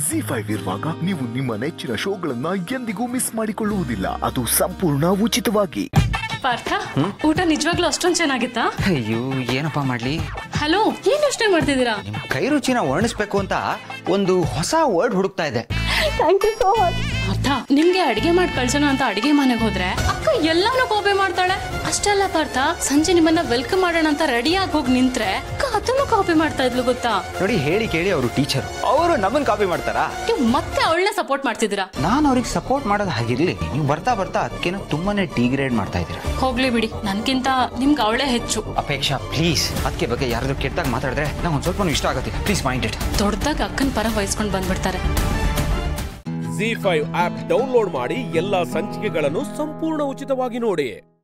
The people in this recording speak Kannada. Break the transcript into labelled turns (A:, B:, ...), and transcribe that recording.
A: ಜಿ ಫೈವ್ ಇರುವಾಗ ನೀವು ನಿಮ್ಮ ನೆಚ್ಚಿನ ಶೋಗಳನ್ನ ಎಂದಿಗೂ ಮಿಸ್ ಮಾಡಿಕೊಳ್ಳುವುದಿಲ್ಲ ಅದು ಸಂಪೂರ್ಣ ಉಚಿತವಾಗಿ
B: ಪಾರ್ಥ ಊಟ ನಿಜವಾಗ್ಲೂ ಅಷ್ಟೊಂದ್ ಚೆನ್ನಾಗಿತ್ತಾ
C: ಅಯ್ಯೋ ಏನಪ್ಪಾ ಮಾಡ್ಲಿ
B: ಹಲೋ ಏನ್ ಯೋಚನೆ ಮಾಡ್ತಿದ್ದೀರಾ
C: ನಿಮ್ ಕೈ ರುಚಿನ ವರ್ಣಿಸ್ಬೇಕು ಅಂತ ಒಂದು ಹೊಸ ವರ್ಡ್ ಹುಡುಕ್ತಾ ಇದೆ
B: ಪಾರ್ಥ ನಿಮ್ಗೆ ಅಡಿಗೆ ಮಾಡಿ ಕಳ್ಸೋಣ ಅಂತ ಅಡಿಗೆ ಮನೆಗೆ ಹೋದ್ರೆ ಅಕ್ಕ ಎಲ್ಲಾನು ಕಾಪಿ ಮಾಡ್ತಾಳೆ ಅಷ್ಟೆಲ್ಲ ಪಾರ್ಥ ಸಂಜೆ ನಿಮ್ಮನ್ನ ವೆಲ್ಕಮ್ ಮಾಡೋಣ ಅಂತ ರೆಡಿಯಾಗಿ ಹೋಗಿ ನಿಂತ್ರೆ ಅಕ್ಕ ಅದನ್ನು ಕಾಪಿ ಮಾಡ್ತಾ ಇದ್ಲು ಗೊತ್ತಾ
C: ನೋಡಿ ಹೇಳಿ ಕೇಳಿ ಅವರು ಟೀಚರ್ ಅವರು ನಮ್ಮನ್ ಕಾಪಿ ಮಾಡ್ತಾರಾ
B: ನೀವು ಮತ್ತೆ ಅವಳನ್ನ ಸಪೋರ್ಟ್ ಮಾಡ್ತಿದ್ದೀರಾ
C: ನಾನು ಅವ್ರಿಗೆ ಸಪೋರ್ಟ್ ಮಾಡೋದು ಹಾಗಿರ್ಲಿ ನೀವು ಬರ್ತಾ ಬರ್ತಾ ಅದಕ್ಕೇನೋ ತುಂಬಾನೇ ಡಿಗ್ರೇಡ್ ಮಾಡ್ತಾ ಇದ್ದೀರಾ
B: ಹೋಗ್ಲಿ ಬಿಡಿ ನನ್ಗಿಂತ ನಿಮ್ಗೆ ಅವಳೇ ಹೆಚ್ಚು
C: ಅಪೇಕ್ಷಾ ಪ್ಲೀಸ್ ಅದಕ್ಕೆ ಬಗ್ಗೆ ಯಾರಾದ್ರೂ ಕೆಟ್ಟದಾಗ ಮಾತಾಡಿದ್ರೆ ನಂಗೆ ಒಂದು ಸ್ವಲ್ಪ ಇಷ್ಟ ಆಗೋದಿಲ್ಲ ಪ್ಲೀಸ್ ಮೈಂಡ್ ಇಟ್
B: ದೊಡ್ಡದಾಗ ಅಕ್ಕನ ಪರ ವಹಿಸ್ಕೊಂಡು ಬಂದ್ಬಿಡ್ತಾರೆ
D: ಜಿ ಫೈವ್ ಆಪ್ ಡೌನ್ಲೋಡ್ ಮಾಡಿ ಎಲ್ಲಾ ಸಂಚಿಕೆಗಳನ್ನು ಸಂಪೂರ್ಣ ಉಚಿತವಾಗಿ ನೋಡಿ